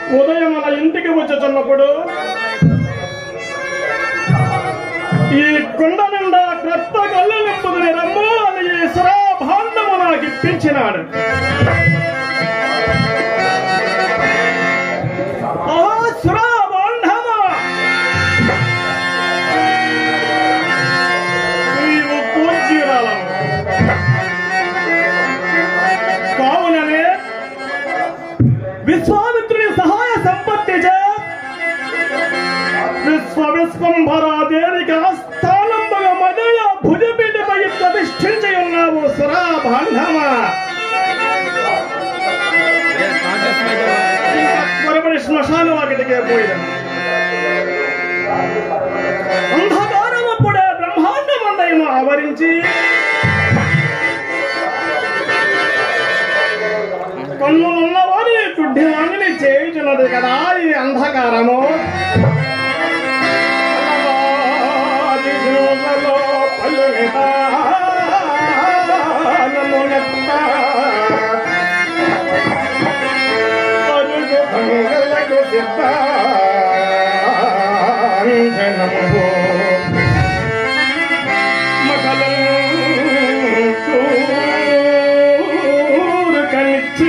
ఉదయం మన ఇంటికి వచ్చుచున్నప్పుడు ఈ కుండ నిండా క్రొత్త కళ్ళు నింపుదని రమ్ము అని ఈ సురాభాండము నాకు ఇప్పించినాడు ఆహా, సురాభాండమా! నీవు పూజ్యురాలవు. కావుననే విశ్వామిత్రుని సహాయ సంపత్తి విశ్వ విశ్వంభరాదేవికి ఆస్థానంబుగా మదయ భుజపీఠపై ప్రతిష్ఠించి ఉన్నావు సురాభాండమా మరొకటి శ్మశాన వాకిటికే పోయింది అంధకారమప్పుడే బ్రహ్మాండమందయము ఆవరించి కన్నులున్న వారి గుడ్డి వాణిని చేయుచున్నది కదా ఈ అంధకారము అలవాదిగులలో పలునిదానమునెత్త. పరుగు భంగలకు సిద్ధాంజనము. మకలంకూరుకనిచ్చి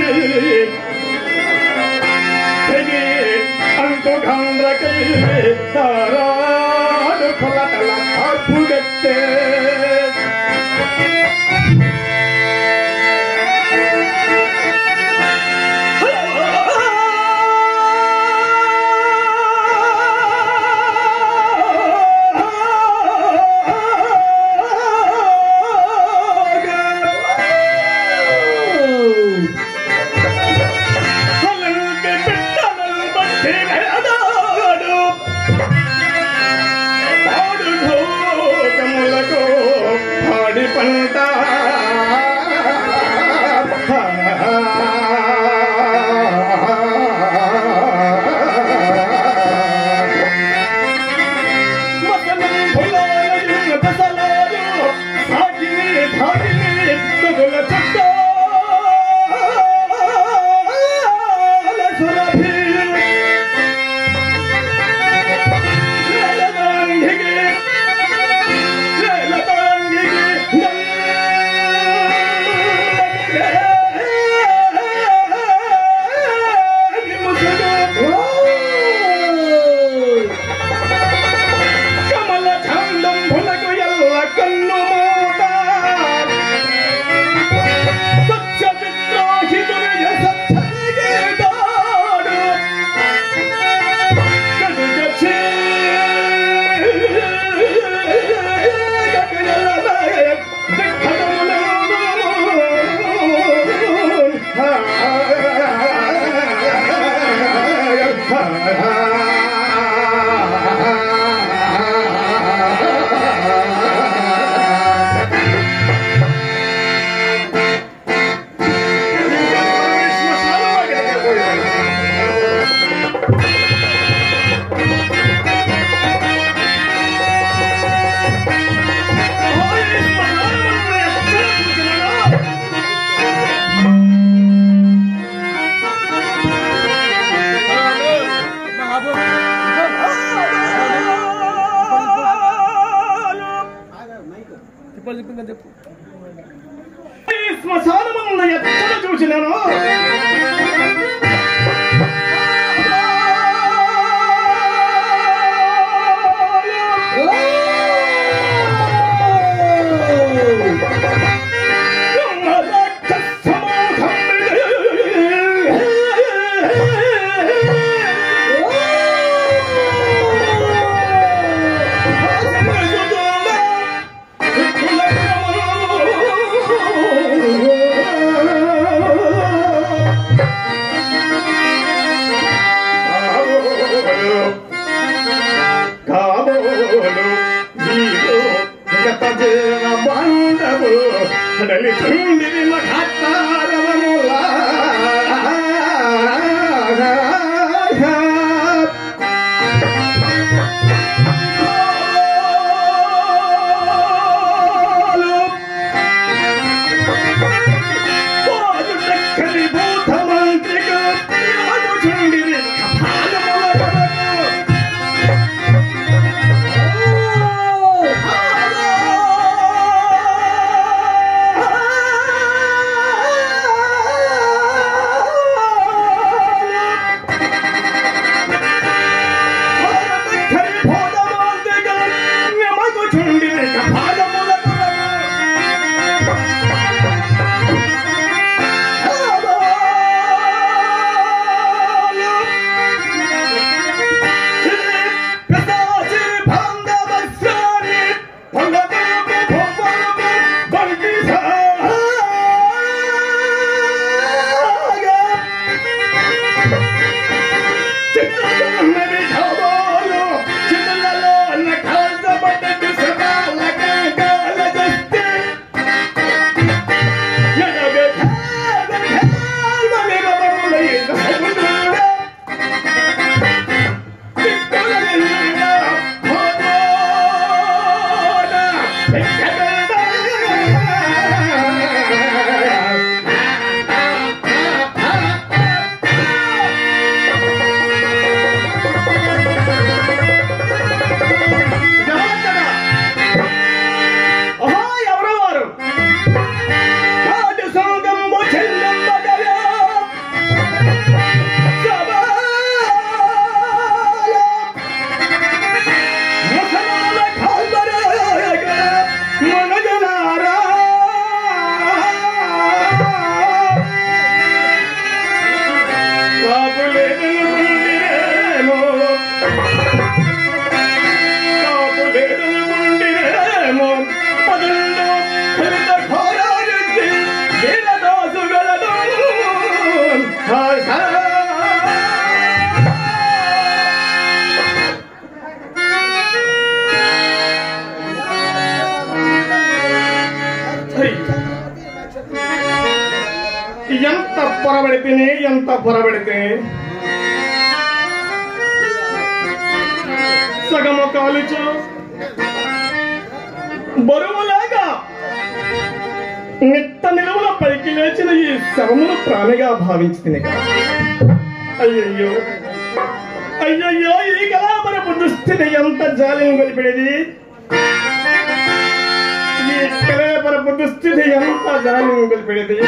తెగి అంటు గండ్రకై తారాడు కొలటల అప్పుడెత్తే కలంకి బిడ్డలను బట్టి వేదాడు. పాడు ఢోకములకు పాడి పంట మకనం భులాలయున్న పెసలాలు, సాగిని ధాగిని తుగుల చుట్టాల సురభి. లేలదాంగికి, లేలదాంగికి నన్నె ముసుగు. కమల ఛందం భులకు ఎల్ల కన్ను మూట సత్య విద్రోహితుని సత్యగేటాడు కడుగచి చెప్పాలి చెప్పు ఇంకా చెప్పు ఈ శ్మశానమున్న ఎక్కడ చూసినాను కడలి చుండిరి మహాతారవములా ఆహా, ఎవరో వారు కాటి సోగంబు చెల్లెమ్మగల సవాల ముసలాల కాల్వరగ మనగలారా కాపులేదనుకుండిరేమో కాపులేదనుకుండిరేమో పదంలో హరిత ఘోరారుద్ది వీరదాసుగలదు హాసా ఎంత పొరబడితేనే ఎంత పొరబడితే సగము కాలుచు బరువులాగా నిట్ట నిలువుల పైకి లేచిన ఈ శవమును ప్రాణిగా భావించింది అయ్యయ్యో అయ్యయ్యో ఈ కళాపరపు దుస్థితి ఎంత జాలిని గొలిపెడేది ఈ కళాపరపు దుస్థితి ఎంత జాలిని గొలిపెడేది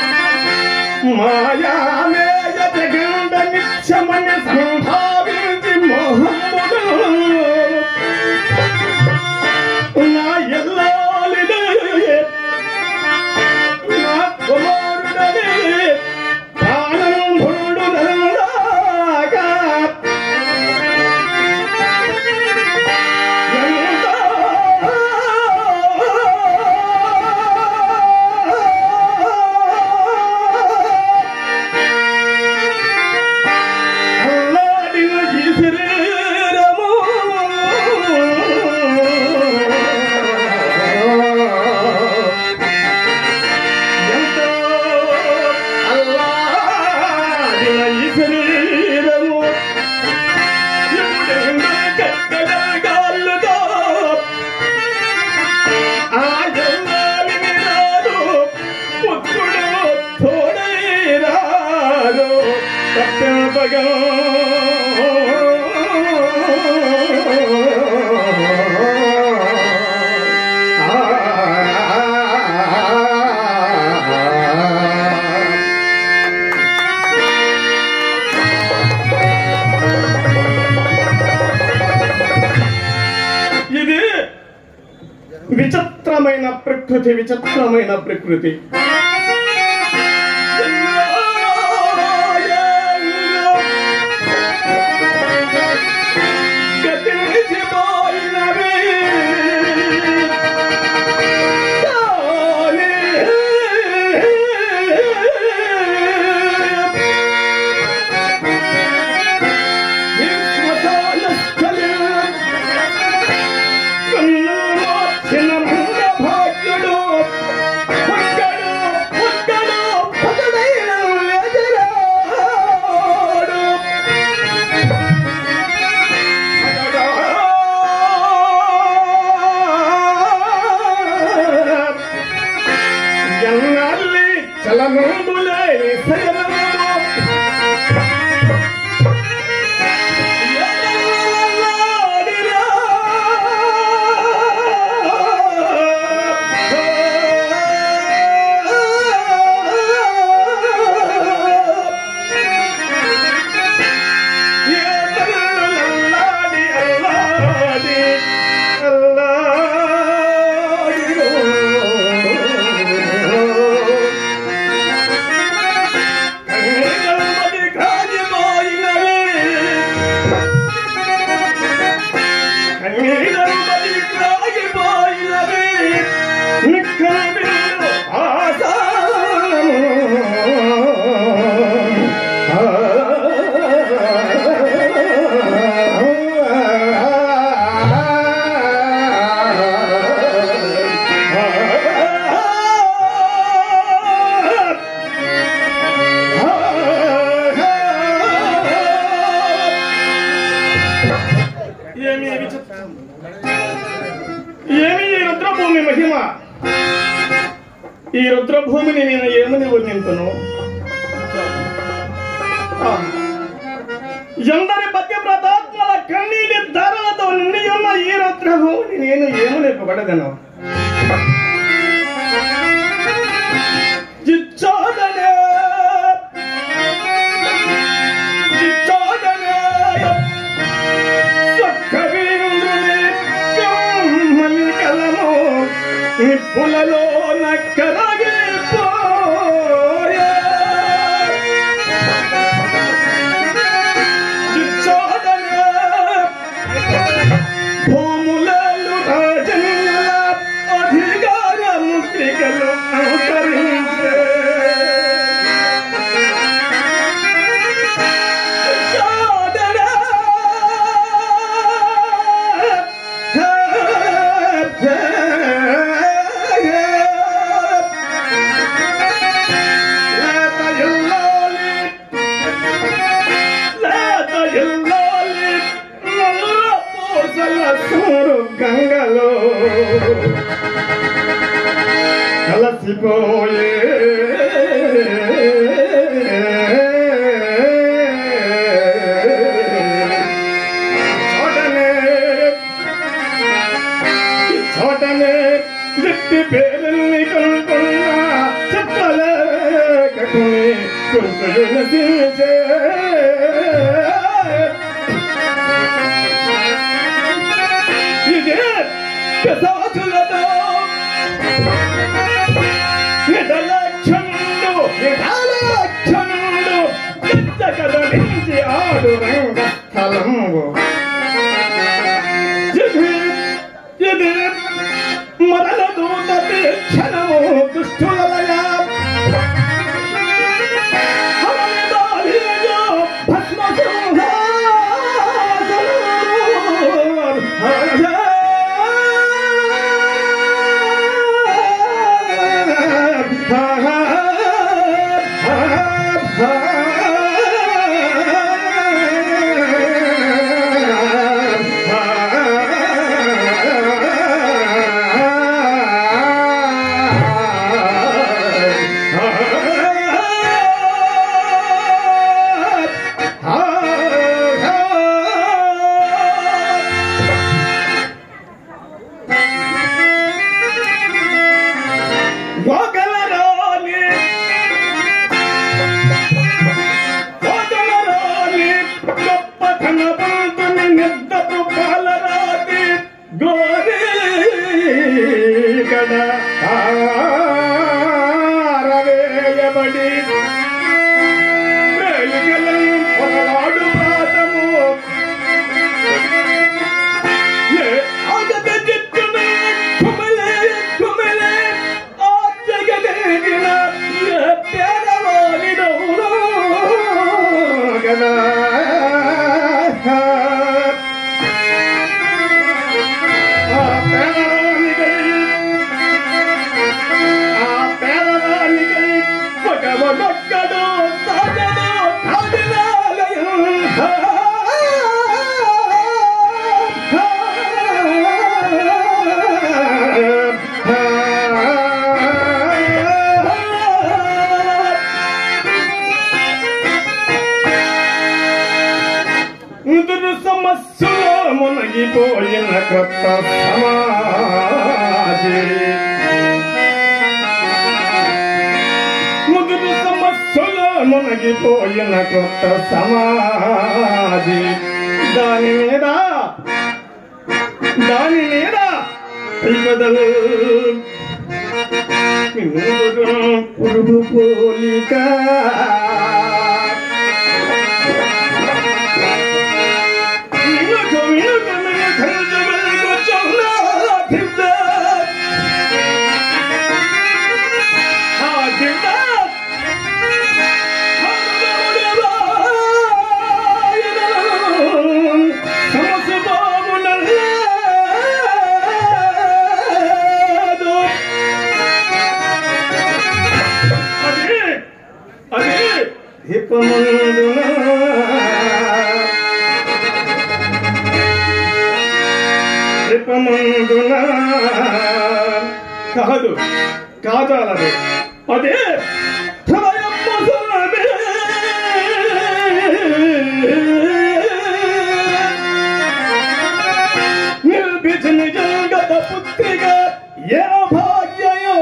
మాయామేయ జగండ నిత్యమన సంభావించి మోహముడు నా ఎల్లాలిదే నా కుమారుడనే ప్రాణం భుండుదలాగా అల్లాడిన ఈ శరీరము ఎంతో అల్లాడిన ఈ శరీరము ఎప్పుడైనా కట్టడగాళ్ళుతో ఆ జన్మాలిని రాదు పుత్రుడు తోడై రాదు తప్పగా ఇది విచిత్రమైన ప్రకృతి విచిత్రమైన ప్రకృతి గతించిపోయినవి భాగ్యుడు ఏమి విచిత్రం ఏమి ఈ రుద్రభూమి మహిమ ఈ రుద్రభూమిని నేను ఏమని వర్ణింతును ఆ, ఎందరి పద్య ప్రతాత్మల కన్నీటి ధరలతో నిండి ఉన్న ఈ రుద్రభూమిని నేను ఏమని పొగడగను చిచ్చోదనే చిచ్చోదనే సక్కవీరుని కమ్మని కలము నిప్పులలో నక్కరగిపోయే చిచ్చోదనే భూములలో రాజన్యుల అధికార ముద్రికలు అంతరించే గంగలో కలసిపోయే చోటనే చోటనే వ్యక్తి పేరుల్ని కనుకున్నా చెప్పలేకకుని కొంచెం నశించే ఇదే పిశాచులతో నిదలక్షణుడు నిదలక్షణుడు పెద్ద కదలించి ఆడు రంగస్థలంబు ఇది ఇది మరల దూత క్షణము దుష్టులయ భస్మ గోగలరాని గోగలరాని గొప్ప ధనవంతుని నిద్దపు పాలరాతి గోరీ కడ ఆరవేయబడి మేలుగలం పొరలాడు ప్రాతము ఏ ఆగత చిత్తునే కుమలే కుమలే ఆ జగదేగిన ఏ పేదవానిదవునో గదా ఆ పేదవానికై ఆ పేదవానికై ఒక ఒక్కడు సాగదు ముదురు సమస్యలో మునిగిపోయిన కొత్త సమాజి ముదురు సమస్యలో మునిగిపోయిన కొత్త సమాజి దాని మీద దాని మీద ప్రతిపదలు పురుగు పోలిక అదే అదే హృదయమందున కాదు కాదాలదు అదే హృదయమందునదే. నిర్విఘ్న జగత పుత్రిక ఏ భాగ్యయో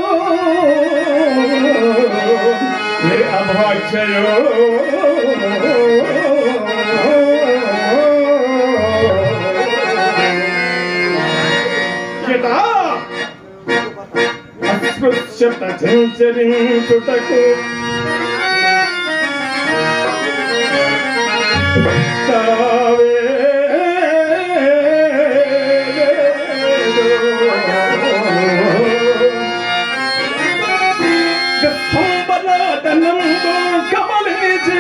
ఏ అభాగ్యయో యటా అస్పృశ్యత చంచరించుటకు తావే గర్భంబలాటనంతో కమలించి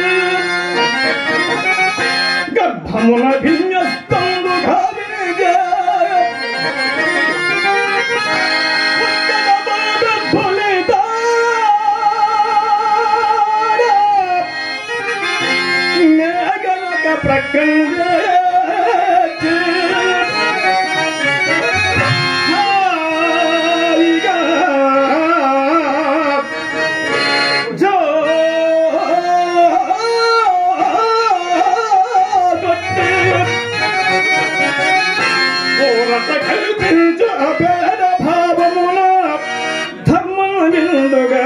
గర్భమున భిన్యస్తందు ఘాలిగా పూరత కల్పించ అభేద భావమున ధర్మవిందుగా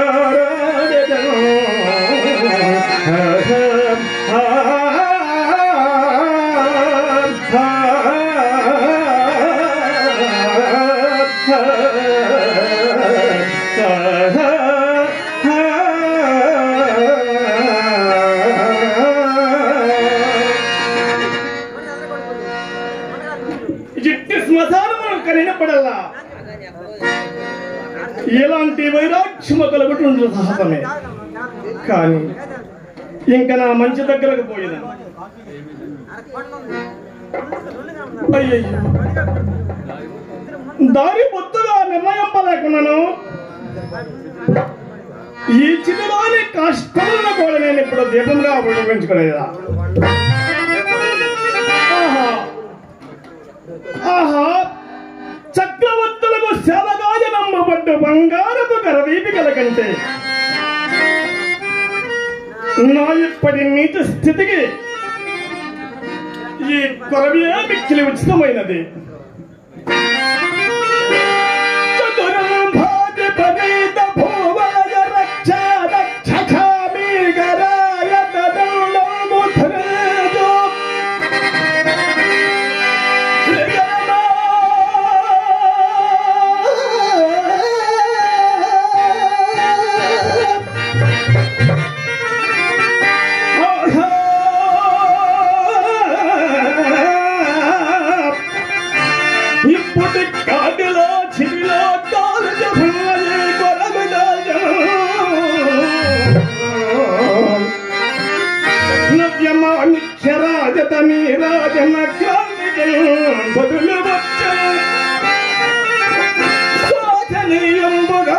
ఇట్టి శ్మశానమును కనినపడల్లా ఎలాంటి వైరాగ్యము కలుగుతుండ్రు సహజమే కానీ ఇంకా నా మంచి దగ్గరకు పోయేదా అయ్యయ్యో దారి పొత్తుగా నిర్ణయింపలేకున్నాను ఈ చిన్నదాని కష్టములను కూడా నేను ఇప్పుడు దీపంగా ఉపయోగించుకోలేదా ఆహా ఆహా చక్రవర్తులకు సేవగాయ నమ్మబడ్డ బంగారపు కరవీపికల కంటే నా ఇప్పటి నీచ స్థితికి ఈ కొరవియే మిక్కిలి ఉచితమైనది చతురం భాజపనీత భూవలయ రక్షా రక్షామి గరాయ తదండము ధరేజో ఇప్పుడు కాటిలో చిరిలో కాలు జభాలి కొరగుదాజం నవ్యమానిక్షరాజతని రాజన క్రాంతికి బదులు వచ్చ శోచనీయంబుగా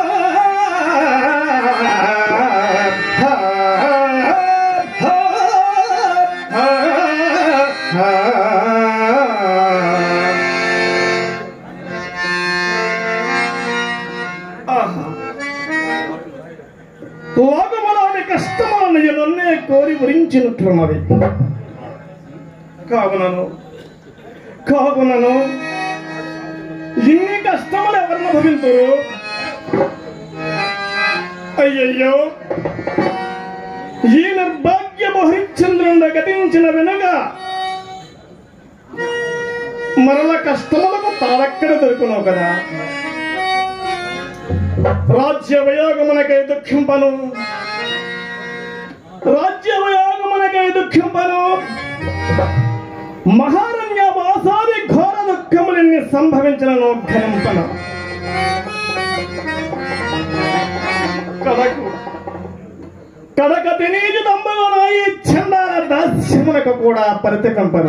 ఆహా లోకములోని కష్టములను ఎన్నో కోరి వరించినట్లున్నవి కావునను కావునను ఇన్ని కష్టములు ఎవరిని భవించరు అయ్యయ్యో ఈ నిర్భాగ్యము హరిశ్చంద్రుండ గతించిన వెనుక మరల కష్టములకు తాడెక్కడ దొరుకును కదా రాజ్య వయోగమునకై దుఃఖింపను రాజ్య వయోగమునకై దుఃఖింపను మహారణ్య వాసాది ఘోర దుఃఖములన్నీ సంభవించిన ఘనంపన కథకు కథక తినీజు దంబలోనాయి చందాల దాస్యమునకు కూడా పరితకంపను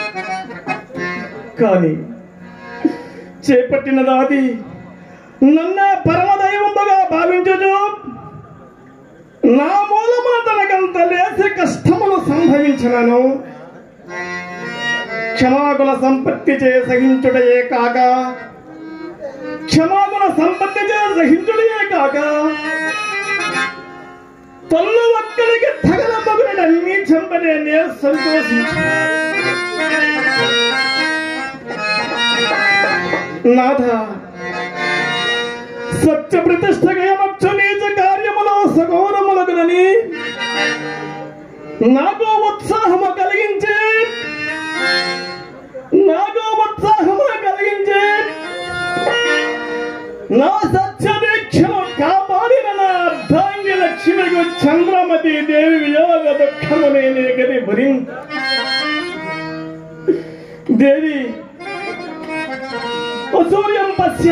కానీ చేపట్టిన దాది నన్న పరమదైవముగా భావించుచు నా మూలమున తనకంత లేసి కష్టములు సంభవించినను క్షమాగుణ సంపత్తి చే సహించుటయే కాక క్షమాగుణ సంపత్తి చే సహించుటయే కాక తల్లు ఒక్కరికి తగల మగునన్ని చంపనే నేను సంతోషించు నాథ సత్య ప్రతిష్టగయమచ్చు నీచ కార్యములో సగౌరములగునని నాకు ఉత్సాహము కలిగించి నాకు ఉత్సాహము కలిగించి నా సత్యదీక్షను కాపాడిన నా అర్ధాంగి లక్ష్మికు చంద్రమతి దేవి వియోగ దుఃఖము నేనే గది భరి దేవి అసూర్యం పశ్య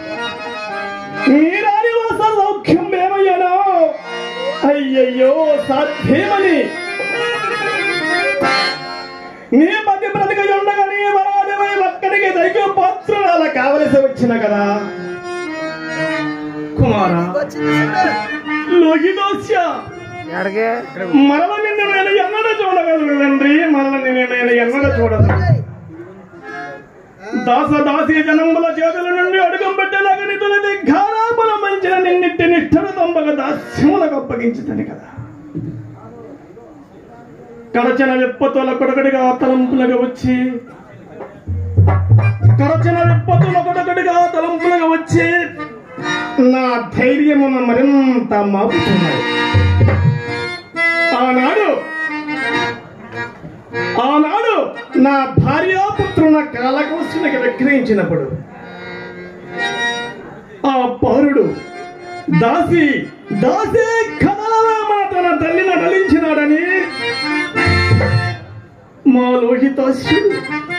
నీరానివాస సౌఖ్యం ఏమయ్యానో అయ్యయ్యో సాధ్యమని నీ మధ్య బ్రతిక ఉండగా నీ వరాజమై ఒక్కడికి దైవ పాత్రురాల కావలసి వచ్చిన కదా కుమార లోహిదోస్య ఎక్కడికి మరల నిన్ను నేను ఎన్నడ చూడగలను తండ్రి మరల నిన్ను నేను ఎన్నడ చూడదు దాస దాసి జనముల చేతుల నుండి అడుగం పెట్టలాగా నిధుల దిగ్గారాపన మంచిన నిన్నిట్టి నిష్ఠను తొంబగ దాస్యములకు అప్పగించుతాను కదా కరచన విప్పతుల కొడకడిగా తలంపులుగా వచ్చి కరచన విప్పతుల కొడకడిగా తలంపులుగా వచ్చి నా ధైర్యమును మరింత మాపుతున్నాయి ఆనాడు ఆనాడు నా భార్యాపుత్రున కాలకోసునికి విక్రయించినప్పుడు ఆ పౌరుడు దాసి దాసి కథలవే మా తన తల్లిని నలించినాడని మా లోహితాశ్యుడు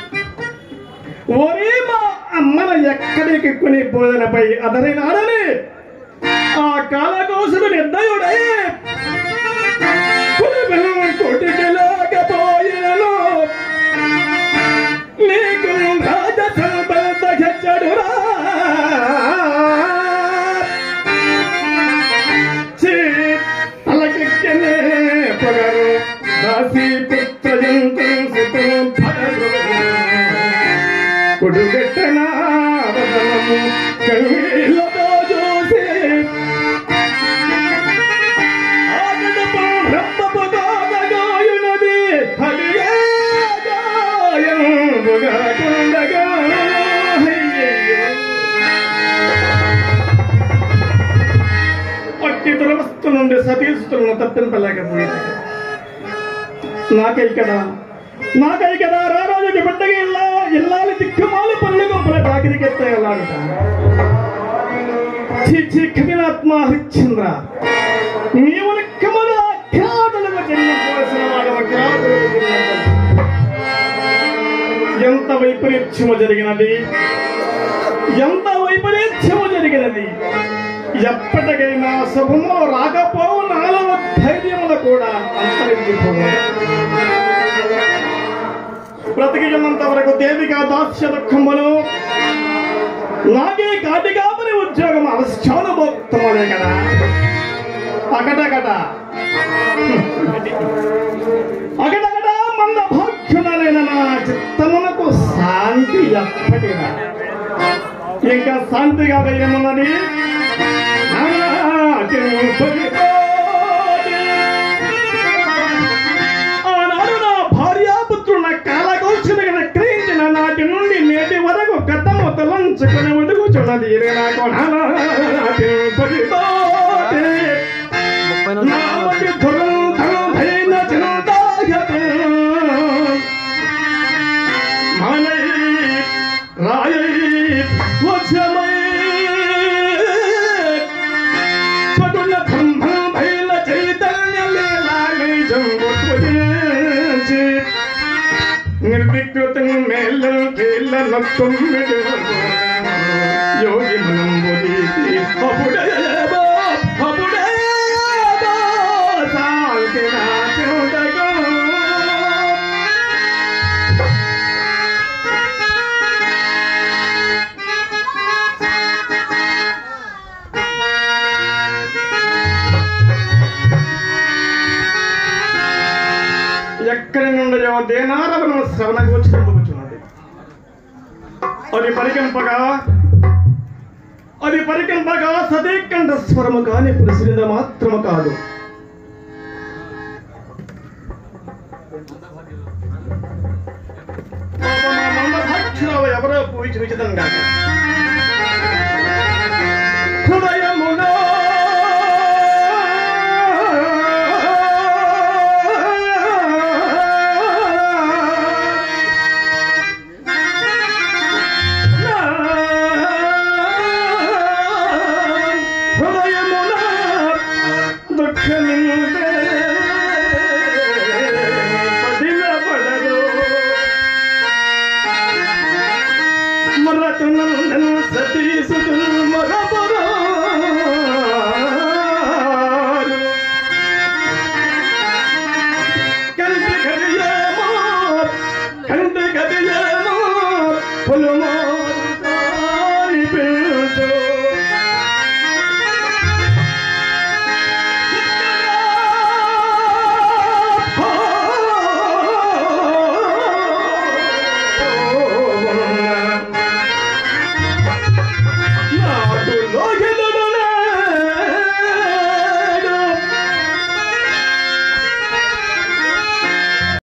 ఒరే మా అమ్మన ఎక్కడికి కొని బోధనపై అదరినాడని ఆ కాలకోసుడు నిర్దయుడే కొటికెలాగపోయేలో నీకు రాజసంపద హెచ్చడురా చీ అలకెక్కనే పొగరు దాసి పుత్రయంతం సుతం ఫలరు కొడుగెట్టన వదనము కన్నీళ్ళతో చూసి ఆగడపు బ్రహ్మపు దాగగాయునది హరియే గాయంబుగా కుండగా అయ్యయ్యో. పట్టి దురవస్థ నుండి సతీస్తులను తప్పింపలేకపోయింది నాకై కదా నాకై కదా రారాజుకి బిడ్డగా ఇల్లా ఇల్లాలి దిక్కుమాలి పనులు గొప్పల డాకిరికి ఎత్తగలాడట చీ కవినాత్మ హరిశ్చంద్ర నీవు లెక్కములు అఖ్యాతులకు జన్మించవలసిన వాడు అఖ్యాతులకు జన్మించవలసిన. ఎంత వైపరీత్యము జరిగినది ఎంత వైపరీత్యము జరిగినది ఎప్పటికైనా శుభము రాకపోవు నాలుగు ధైర్యములు కూడా అంతరించిపోవు బ్రతికినంత వరకు దేవిగా దాస్య దుఃఖములు నాకే కాటికాపని ఉద్యోగం అవశ్యానుభోక్తమనే కదా అకటకట అకటకట మంద భాగ్యుడనైన నా చిత్తమునకు శాంతి ఎప్పటిగా ఇంకా శాంతిగా ఏమన్నది ఆనాడు నా భార్యాపుత్రుడు నా కాలగోచునిగా విక్రయించిన నాటి నుండి నేటి వరకు గతము తలంచుకుని ఒడుగుచున్నది నాకు నాటి పడిపోతే ముప్పై నామతి దురంతమైన చింతాగతే. మానై రాయై వశమై స్వటుల బ్రహ్మ భైల చైతన్య లీలామై జంబుత్వజేసి. నిర్వికృతం మేళం కీళ్ళ తొమ్మిది యోగి మనం బోధిసి అప్పుడేవో అప్పుడేవో శాంతి నాటుడగో. ఎక్కడి నుండి దేనారవణ శ్రవణ గోచరింపబుచున్నది అది పరికంపగా అది పరికంపగా సతీకంఠ స్వరము కాని పురుషునిద మాత్రము కాదు పాప నా మందభాక్షరావు ఎవరో పూజించి విచితం కాక